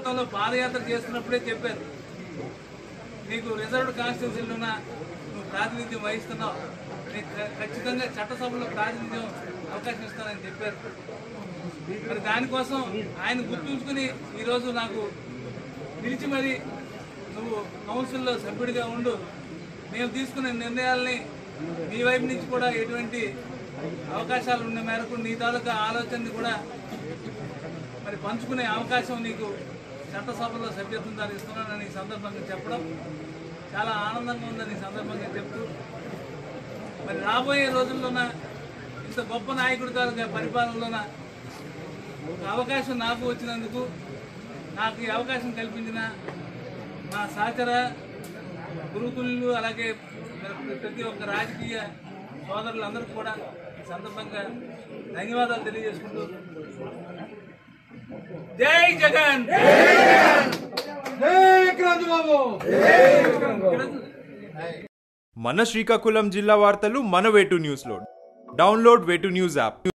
గతంలో పాదయాత్ర చేస్తున్నప్పుడే చెప్పారు నీకు రిజర్వ్డ్ కాన్స్టిట్యూన్సీలోన నువ్వు ప్రాతినిధ్యం వహిస్తున్నావు నీకు ఖ- ఖచ్చితంగా చట్టసభలో ప్రాతినిధ్యం అవకాశం ఇస్తానని చెప్పారు మరి దానికోసం ఆయన గుర్తుంచుకుని ఈరోజు నాకు పిలిచి మరి నువ్వు కౌన్సిల్లో సభ్యుడిగా ఉండు మేము తీసుకునే నిర్ణయాల్ని నీ వైపు నుంచి కూడా ఎటువంటి అవకాశాలు ఉన్న మేరకు నీ తాలూకా ఆలోచనని కూడా మరి పంచుకునే అవకాశం నీకు చట్టసభలో సభ్యత్వం దాన్ని ఇస్తున్నానని ఈ సందర్భంగా చెప్పడం చాలా ఆనందంగా ఉందని ఈ సందర్భంగా చెప్తూ మరి రాబోయే రోజుల్లోన ఇంత గొప్ప నాయకుడి తాలూకా పరిపాలనలోన ఒక అవకాశం నాకు వచ్చినందుకు నాకు ఈ అవకాశం కల్పించిన మా సహచర గురుకులు అలాగే మరి ప్రతి ఒక్క రాజకీయ సోదరులందరికీ కూడా ఈ సందర్భంగా ధన్యవాదాలు తెలియజేసుకుంటూ జై జగన్ మన శ్రీకాకుళం జిల్లా వార్తలు మన వేటు న్యూస్లో డౌన్లోడ్ వేటు న్యూస్ యాప్